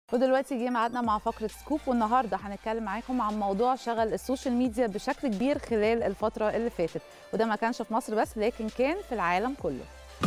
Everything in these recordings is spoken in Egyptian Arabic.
ودلوقتي جه ميعادنا مع فقرة سكوب والنهارده هنتكلم معاكم عن موضوع شغل السوشيال ميديا بشكل كبير خلال الفترة اللي فاتت وده ما كانش في مصر بس لكن كان في العالم كله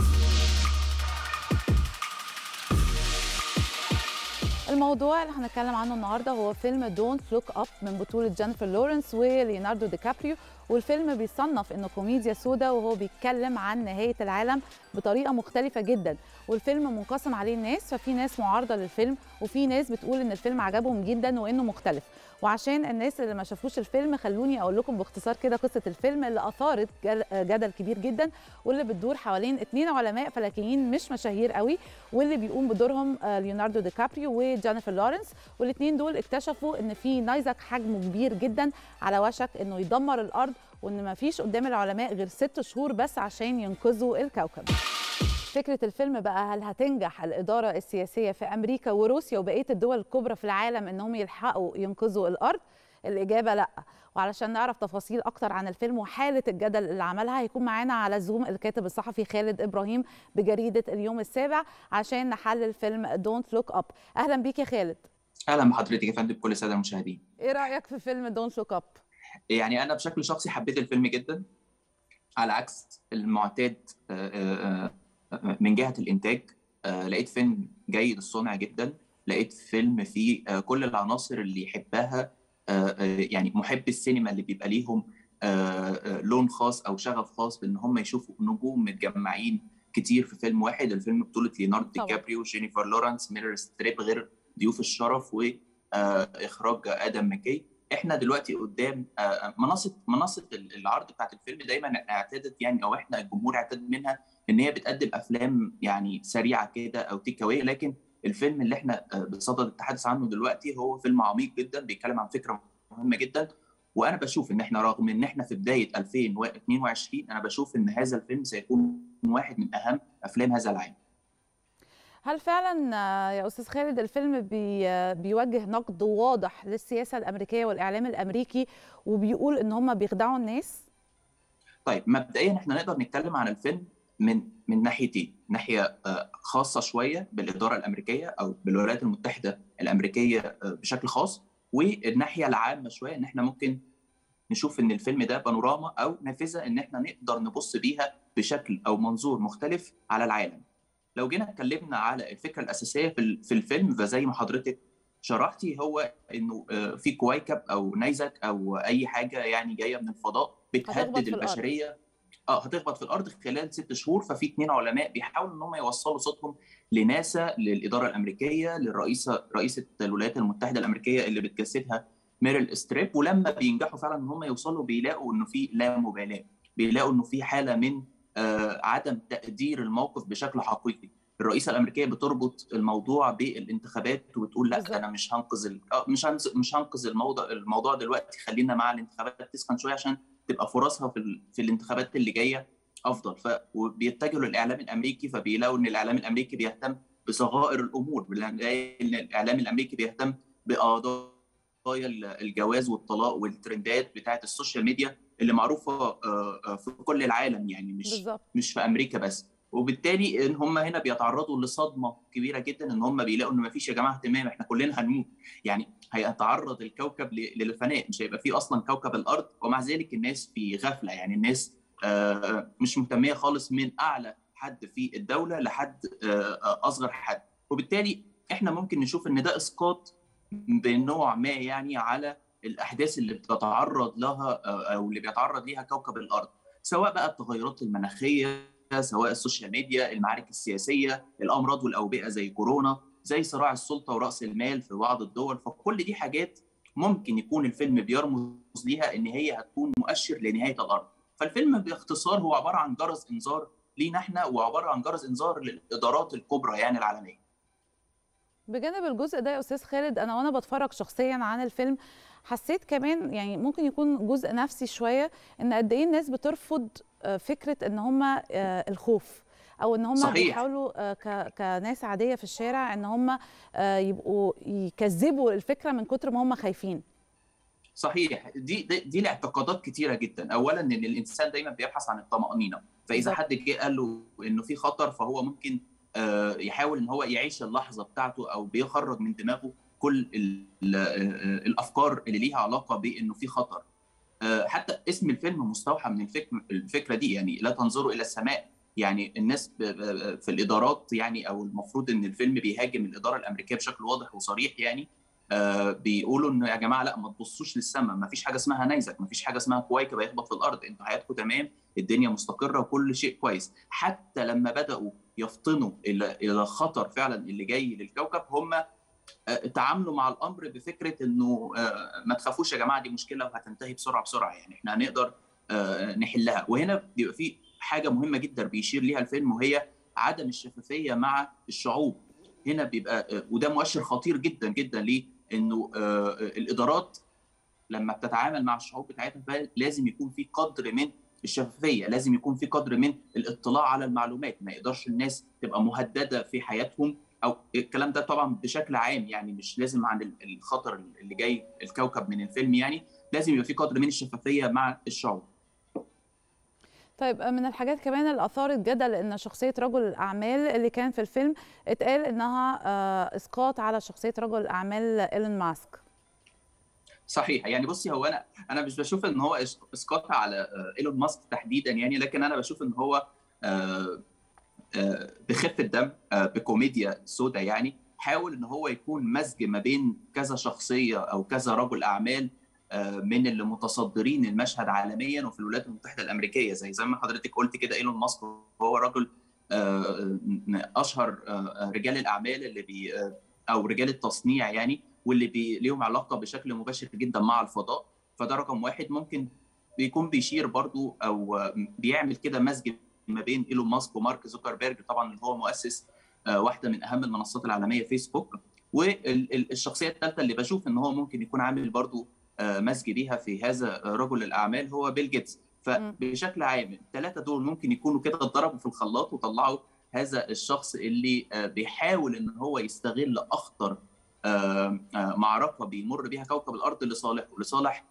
الموضوع اللي هنتكلم عنه النهارده هو فيلم دونت لوك اب من بطولة جينيفر لورنس وليوناردو دي كابريو والفيلم بيصنف انه كوميديا سودا وهو بيتكلم عن نهاية العالم بطريقة مختلفة جدا والفيلم منقسم عليه الناس ففي ناس معارضة للفيلم وفي ناس بتقول ان الفيلم عجبهم جدا وانه مختلف وعشان الناس اللي ما شافوش الفيلم خلوني اقول لكم باختصار كده قصه الفيلم اللي اثارت جدل كبير جدا واللي بتدور حوالين اثنين علماء فلكيين مش مشاهير قوي واللي بيقوم بدورهم ليوناردو دي كابريو وجينيفر لورنس والاثنين دول اكتشفوا ان في نيزك حجمه كبير جدا على وشك انه يدمر الارض وان ما فيش قدام العلماء غير ست شهور بس عشان ينقذوا الكوكب فكرة الفيلم بقى هل هتنجح الإدارة السياسية في أمريكا وروسيا وبقية الدول الكبرى في العالم إنهم يلحقوا ينقذوا الأرض؟ الإجابة لأ وعلشان نعرف تفاصيل أكتر عن الفيلم وحالة الجدل اللي عملها هيكون معانا على زوم الكاتب الصحفي خالد إبراهيم بجريدة اليوم السابع عشان نحلل فيلم دونت لوك أب أهلا بيك يا خالد اهلا بحضرتك يا فندم بكل الساده المشاهدين إيه رأيك في فيلم دونت لوك أب؟ يعني انا بشكل شخصي حبيت الفيلم جدا على عكس المعتاد من جهه الانتاج لقيت فيلم جيد الصنع جدا لقيت فيلم فيه كل العناصر اللي يحبها يعني محب السينما اللي بيبقى ليهم لون خاص او شغف خاص بان هم يشوفوا نجوم متجمعين كتير في فيلم واحد الفيلم بطوله ليوناردو دي كابريو جينيفر لورنس ميريل ستريب غير ضيوف الشرف واخراج ادم ماكي احنا دلوقتي قدام منصه منصه العرض بتاعت الفيلم دايما اعتادت يعني او احنا الجمهور اعتاد منها ان هي بتقدم افلام يعني سريعه كده او تيك اواي لكن الفيلم اللي احنا بصدد التحدث عنه دلوقتي هو فيلم عميق جدا بيتكلم عن فكره مهمه جدا وانا بشوف ان احنا رغم ان احنا في بدايه 2022 انا بشوف ان هذا الفيلم سيكون واحد من اهم افلام هذا العام هل فعلا يا استاذ خالد الفيلم بي بيوجه نقد واضح للسياسه الامريكيه والاعلام الامريكي وبيقول ان هم بيخدعوا الناس؟ طيب مبدئيا احنا نقدر نتكلم عن الفيلم من من ناحيتين، ناحيه خاصه شويه بالاداره الامريكيه او بالولايات المتحده الامريكيه بشكل خاص والناحيه العامه شويه ان احنا ممكن نشوف ان الفيلم ده بانوراما او نافذه ان احنا نقدر نبص بيها بشكل او منظور مختلف على العالم. لو جينا اتكلمنا على الفكره الاساسيه في الفيلم فزي ما حضرتك شرحتي هو انه في كويكب او نيزك او اي حاجه يعني جايه من الفضاء بتهدد البشريه اه هتخبط في الارض خلال ست شهور ففي اثنين علماء بيحاولوا ان هم يوصلوا صوتهم لناسا للاداره الامريكيه للرئيسه رئيسه الولايات المتحده الامريكيه اللي بتجسدها ميريل ستريب ولما بينجحوا فعلا ان هم يوصلوا بيلاقوا انه في لا مبالاه بيلاقوا انه في حاله من آه عدم تقدير الموقف بشكل حقيقي الرئيسه الامريكيه بتربط الموضوع بالانتخابات وتقول لا بالزبط. انا مش هنقذ ال... مش هنز... مش هنقذ الموضوع الموضوع دلوقتي خلينا مع الانتخابات تسخن شويه عشان تبقى فرصها في, ال... في الانتخابات اللي جايه افضل فبيتجهوا للاعلام الامريكي فبيلاقوا ان الاعلام الامريكي بيهتم بصغائر الامور الاعلام الامريكي بيهتم بقضايا الجواز والطلاق والترندات بتاعه السوشيال ميديا اللي معروفه في كل العالم يعني مش بالزبط. مش في امريكا بس وبالتالي ان هم هنا بيتعرضوا لصدمه كبيره جدا ان هم بيلاقوا ان ما فيش يا جماعه اهتمام احنا كلنا هنموت يعني هيتعرض الكوكب للفناء مش هيبقى فيه اصلا كوكب الارض ومع ذلك الناس في غفله يعني الناس مش مهتميه خالص من اعلى حد في الدوله لحد اصغر حد وبالتالي احنا ممكن نشوف ان ده اسقاط بنوع ما يعني على الاحداث اللي بتتعرض لها او اللي بيتعرض ليها كوكب الارض سواء بقى التغيرات المناخيه سواء السوشيال ميديا المعارك السياسيه الامراض والاوبئه زي كورونا زي صراع السلطه وراس المال في بعض الدول فكل دي حاجات ممكن يكون الفيلم بيرمز ليها ان هي هتكون مؤشر لنهايه الارض فالفيلم باختصار هو عباره عن جرس انذار لينا احنا وعباره عن جرس انذار للادارات الكبرى يعني العالميه بجانب الجزء ده يا استاذ خالد انا وانا بتفرج شخصيا عن الفيلم حسيت كمان يعني ممكن يكون جزء نفسي شويه ان قد ايه الناس بترفض فكره ان هم الخوف او ان هم صحيح. بيحاولوا كناس عاديه في الشارع ان هم يبقوا يكذبوا الفكره من كتر ما هم خايفين صحيح دي دي, دي لاعتقادات كتيره جدا اولا ان الانسان دايما بيبحث عن الطمانينه فاذا حد جه قال له انه في خطر فهو ممكن يحاول ان هو يعيش اللحظه بتاعته او بيخرج من دماغه كل الافكار اللي ليها علاقه بانه في خطر حتى اسم الفيلم مستوحى من الفكره دي يعني لا تنظروا الى السماء يعني الناس في الادارات يعني او المفروض ان الفيلم بيهاجم الاداره الامريكيه بشكل واضح وصريح يعني بيقولوا انه يا جماعه لا ما تبصوش للسماء ما فيش حاجه اسمها نيزك ما فيش حاجه اسمها كويكب هيخبط في الارض انتوا حياتكم تمام الدنيا مستقره وكل شيء كويس حتى لما بداوا يفطنوا الى الى الخطر فعلا اللي جاي للكوكب هم تعاملوا مع الامر بفكره انه ما تخافوش يا جماعه دي مشكله وهتنتهي بسرعه بسرعه يعني احنا هنقدر نحلها وهنا بيبقى في حاجه مهمه جدا بيشير ليها الفيلم وهي عدم الشفافيه مع الشعوب هنا بيبقى وده مؤشر خطير جدا جدا ليه انه الادارات لما بتتعامل مع الشعوب بتاعتها لازم يكون في قدر من الشفافيه لازم يكون في قدر من الاطلاع على المعلومات ما يقدرش الناس تبقى مهدده في حياتهم او الكلام ده طبعا بشكل عام يعني مش لازم عن الخطر اللي جاي الكوكب من الفيلم يعني لازم يبقى في قدر من الشفافيه مع الشعوب طيب من الحاجات كمان اللي اثارت جدل ان شخصيه رجل الاعمال اللي كان في الفيلم اتقال انها اسقاط على شخصيه رجل الاعمال ايلون ماسك صحيح يعني بصي هو انا انا مش بشوف ان هو اسقاط على ايلون ماسك تحديدا يعني لكن انا بشوف ان هو بخفه دم بكوميديا سودا يعني حاول ان هو يكون مزج ما بين كذا شخصيه او كذا رجل اعمال من اللي متصدرين المشهد عالميا وفي الولايات المتحده الامريكيه زي زي ما حضرتك قلت كده ايلون ماسك هو رجل اشهر رجال الاعمال اللي بي او رجال التصنيع يعني واللي بي ليهم علاقه بشكل مباشر جدا مع الفضاء فده رقم واحد ممكن بيكون بيشير برضو او بيعمل كده مزج ما بين ايلون ماسك ومارك زوكربيرج طبعا اللي هو مؤسس واحده من اهم المنصات العالميه فيسبوك والشخصيه الثالثه اللي بشوف ان هو ممكن يكون عامل برضو مزج بيها في هذا رجل الاعمال هو بيل جيتس فبشكل عام الثلاثه دول ممكن يكونوا كده اتضربوا في الخلاط وطلعوا هذا الشخص اللي بيحاول ان هو يستغل اخطر معركه بيمر بيها كوكب الارض لصالحه لصالح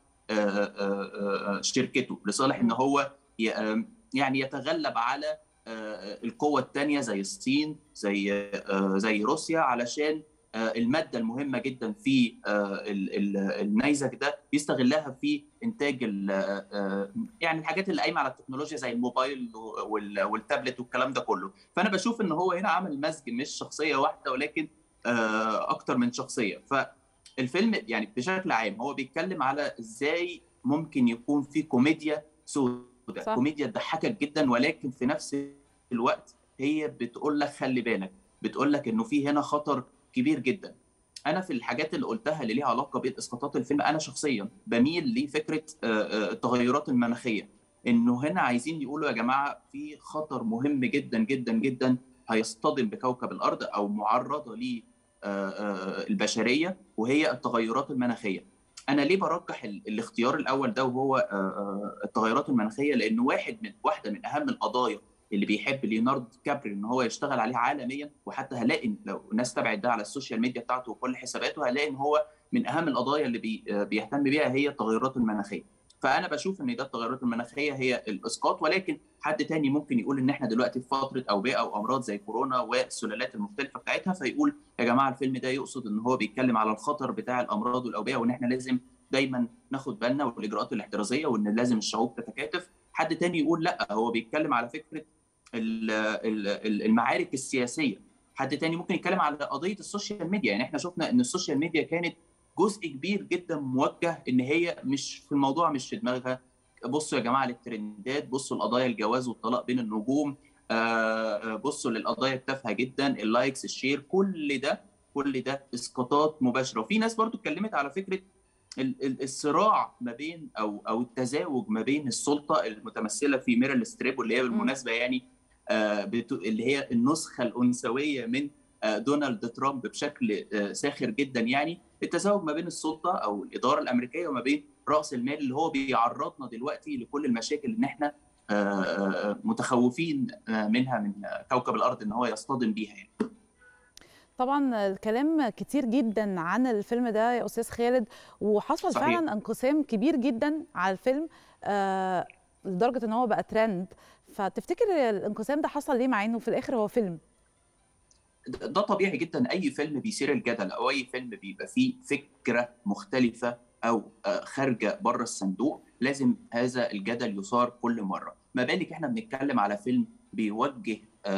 شركته لصالح ان هو يعني يتغلب على القوه الثانيه زي الصين زي زي روسيا علشان الماده المهمه جدا في النيزك ده بيستغلها في انتاج يعني الحاجات اللي قايمه على التكنولوجيا زي الموبايل والتابلت والكلام ده كله فانا بشوف ان هو هنا عمل مزج مش شخصيه واحده ولكن اكتر من شخصيه فالفيلم يعني بشكل عام هو بيتكلم على ازاي ممكن يكون في كوميديا سوداء كوميديا تضحكك جدا ولكن في نفس الوقت هي بتقول لك خلي بالك بتقول لك انه في هنا خطر كبير جدا انا في الحاجات اللي قلتها اللي ليها علاقه باسقاطات الفيلم انا شخصيا بميل لفكره التغيرات المناخيه انه هنا عايزين يقولوا يا جماعه في خطر مهم جدا جدا جدا هيصطدم بكوكب الارض او معرضه ليه البشريه وهي التغيرات المناخيه انا ليه برجح الاختيار الاول ده وهو التغيرات المناخيه لانه واحد من واحده من اهم القضايا اللي بيحب ليوناردو كابري ان هو يشتغل عليها عالميا وحتى هلاقي لو الناس تبعت ده على السوشيال ميديا بتاعته وكل حساباته هلاقي ان هو من اهم القضايا اللي بي بيهتم بيها هي التغيرات المناخيه فانا بشوف ان ده التغيرات المناخيه هي الاسقاط ولكن حد تاني ممكن يقول ان احنا دلوقتي في فتره اوبئه او امراض زي كورونا والسلالات المختلفه بتاعتها فيقول يا جماعه الفيلم ده يقصد ان هو بيتكلم على الخطر بتاع الامراض والاوبئه وان احنا لازم دايما ناخد بالنا والاجراءات الاحترازيه وان لازم الشعوب تتكاتف حد تاني يقول لا هو بيتكلم على فكره المعارك السياسيه حد تاني ممكن يتكلم على قضيه السوشيال ميديا يعني احنا شفنا ان السوشيال ميديا كانت جزء كبير جدا موجه ان هي مش في الموضوع مش في دماغها بصوا يا جماعه للترندات بصوا لقضايا الجواز والطلاق بين النجوم بصوا للقضايا التافهه جدا اللايكس الشير كل ده كل ده اسقاطات مباشره وفي ناس برضو اتكلمت على فكره الصراع ما بين او او التزاوج ما بين السلطه المتمثله في ميريل ستريب واللي هي بالمناسبه يعني اللي هي النسخه الانثويه من دونالد ترامب بشكل ساخر جدا يعني التزاوج ما بين السلطه او الاداره الامريكيه وما بين راس المال اللي هو بيعرضنا دلوقتي لكل المشاكل ان احنا متخوفين منها من كوكب الارض ان هو يصطدم بيها يعني. طبعا الكلام كتير جدا عن الفيلم ده يا استاذ خالد وحصل صحيح. فعلا انقسام كبير جدا على الفيلم آه لدرجه ان هو بقى ترند فتفتكر الانقسام ده حصل ليه مع انه في الاخر هو فيلم ده طبيعي جدا اي فيلم بيثير الجدل او اي فيلم بيبقى فيه فكره مختلفه او خارجه بره الصندوق لازم هذا الجدل يثار كل مره ما بالك احنا بنتكلم على فيلم بيوجه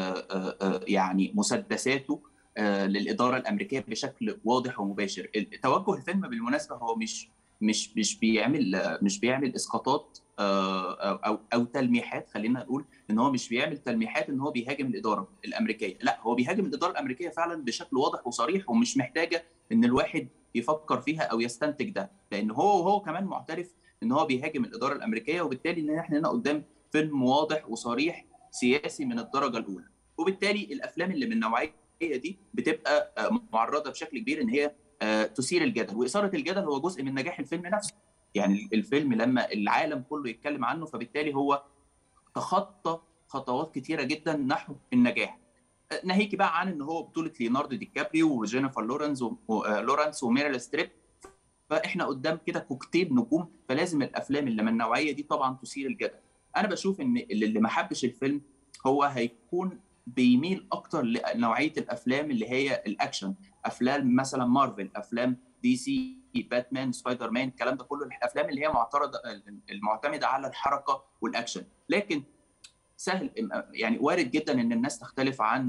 يعني مسدساته للاداره الامريكيه بشكل واضح ومباشر توجه الفيلم بالمناسبه هو مش مش مش بيعمل مش بيعمل اسقاطات او او تلميحات خلينا نقول ان هو مش بيعمل تلميحات ان هو بيهاجم الاداره الامريكيه لا هو بيهاجم الاداره الامريكيه فعلا بشكل واضح وصريح ومش محتاجه ان الواحد يفكر فيها او يستنتج ده لان هو وهو كمان معترف ان هو بيهاجم الاداره الامريكيه وبالتالي ان احنا هنا قدام فيلم واضح وصريح سياسي من الدرجه الاولى وبالتالي الافلام اللي من النوعيه دي بتبقى معرضه بشكل كبير ان هي تثير الجدل واثاره الجدل هو جزء من نجاح الفيلم نفسه يعني الفيلم لما العالم كله يتكلم عنه فبالتالي هو تخطى خطوات كتيره جدا نحو النجاح ناهيك بقى عن ان هو بطوله ليوناردو دي كابريو وجينيفر لورنس ولورنس وميريل ستريب فاحنا قدام كده كوكتيل نجوم فلازم الافلام اللي من النوعيه دي طبعا تثير الجدل انا بشوف ان اللي ما حبش الفيلم هو هيكون بيميل اكتر لنوعيه الافلام اللي هي الاكشن افلام مثلا مارفل افلام دي سي باتمان سبايدر مان الكلام ده كله الافلام اللي هي معترضه المعتمده على الحركه والاكشن لكن سهل يعني وارد جدا ان الناس تختلف عن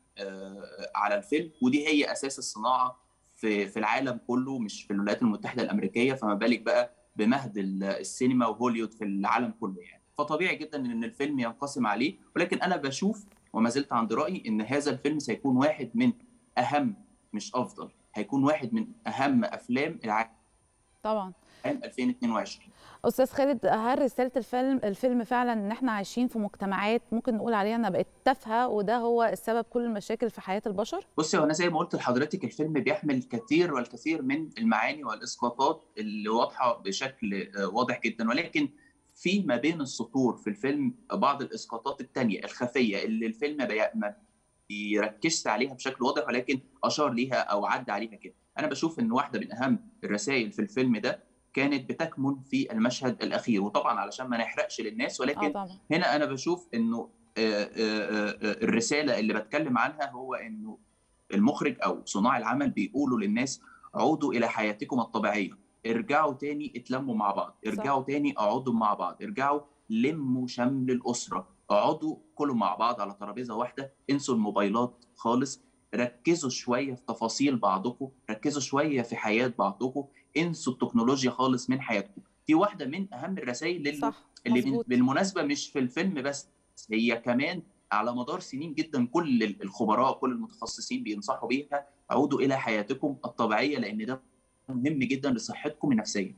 على الفيلم ودي هي اساس الصناعه في في العالم كله مش في الولايات المتحده الامريكيه فما بالك بقى بمهد السينما وهوليوود في العالم كله يعني فطبيعي جدا ان الفيلم ينقسم عليه ولكن انا بشوف وما زلت عند رايي ان هذا الفيلم سيكون واحد من اهم مش افضل هيكون واحد من اهم افلام العالم طبعا عام 2022 استاذ خالد هل رساله الفيلم الفيلم فعلا ان احنا عايشين في مجتمعات ممكن نقول عليها انها بقت تافهه وده هو السبب كل المشاكل في حياه البشر؟ بصي هو انا زي ما قلت لحضرتك الفيلم بيحمل الكثير والكثير من المعاني والاسقاطات اللي واضحه بشكل واضح جدا ولكن في ما بين السطور في الفيلم بعض الاسقاطات الثانيه الخفيه اللي الفيلم ما بيركزش عليها بشكل واضح ولكن اشار ليها او عدى عليها كده انا بشوف ان واحده من اهم الرسائل في الفيلم ده كانت بتكمن في المشهد الاخير وطبعا علشان ما نحرقش للناس ولكن آه هنا انا بشوف انه الرساله اللي بتكلم عنها هو انه المخرج او صناع العمل بيقولوا للناس عودوا الى حياتكم الطبيعيه ارجعوا تاني اتلموا مع بعض ارجعوا صح. تاني اقعدوا مع بعض ارجعوا لموا شمل الاسره اقعدوا كلوا مع بعض على ترابيزه واحده انسوا الموبايلات خالص ركزوا شويه في تفاصيل بعضكم ركزوا شويه في حياه بعضكم انسوا التكنولوجيا خالص من حياتكم دي واحده من اهم الرسائل اللي, صح. اللي مزبوط. بالمناسبه مش في الفيلم بس هي كمان على مدار سنين جدا كل الخبراء كل المتخصصين بينصحوا بيها عودوا الى حياتكم الطبيعيه لان ده مهم جدا لصحتكم النفسيه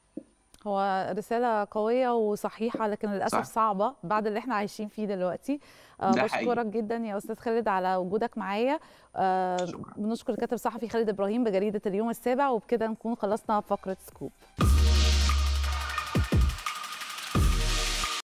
هو رسالة قوية وصحيحة لكن للأسف صح. صعبة بعد اللي احنا عايشين فيه دلوقتي أه بشكرك جدا يا أستاذ خالد على وجودك معايا أه بنشكر الكاتب الصحفي خالد إبراهيم بجريدة اليوم السابع وبكده نكون خلصنا فقرة سكوب